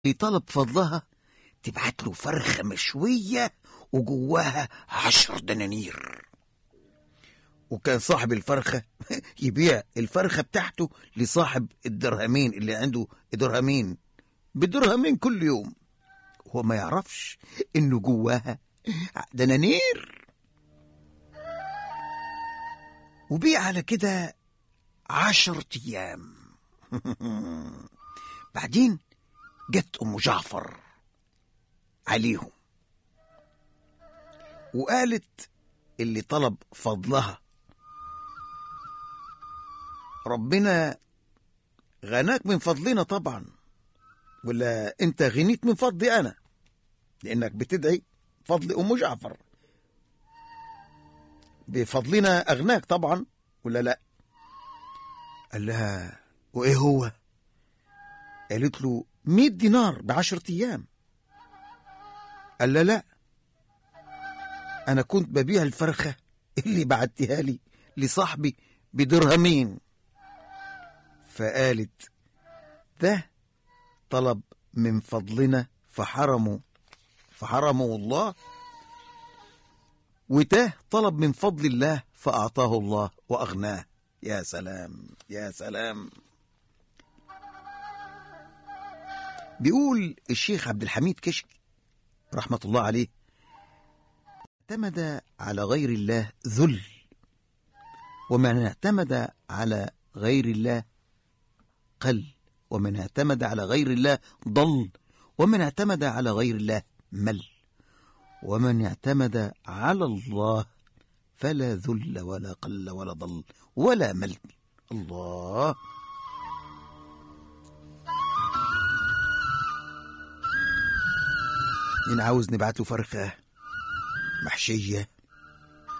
اللي طلب فضلها تبعت له فرخة مشوية وجواها عشر دنانير وكان صاحب الفرخة يبيع الفرخة بتاعته لصاحب الدرهمين اللي عنده درهمين بدرهمين كل يوم هو ما يعرفش انه جواها دنانير وبيع على كده عشرة ايام بعدين جت ام جعفر عليهم وقالت اللي طلب فضلها ربنا غناك من فضلنا طبعا ولا انت غنيت من فضلي انا لانك بتدعي فضل ام جعفر بفضلنا اغناك طبعا ولا لا قال لها وايه هو قالت له مئة دينار بعشرة ايام قال لا لا انا كنت ببيع الفرخة اللي بعتها لي لصاحبي بدرهمين فقالت ده طلب من فضلنا فحرمه فحرمه الله وده طلب من فضل الله فأعطاه الله وأغناه يا سلام يا سلام بيقول الشيخ عبد الحميد كشك رحمة الله عليه اعتمد على غير الله ذل ومن اعتمد على غير الله قل ومن اعتمد على غير الله ضل ومن اعتمد على غير الله مل ومن اعتمد على الله فلا ذل ولا قل ولا ضل ولا مل الله مين عاوز نبعت له فرخة محشية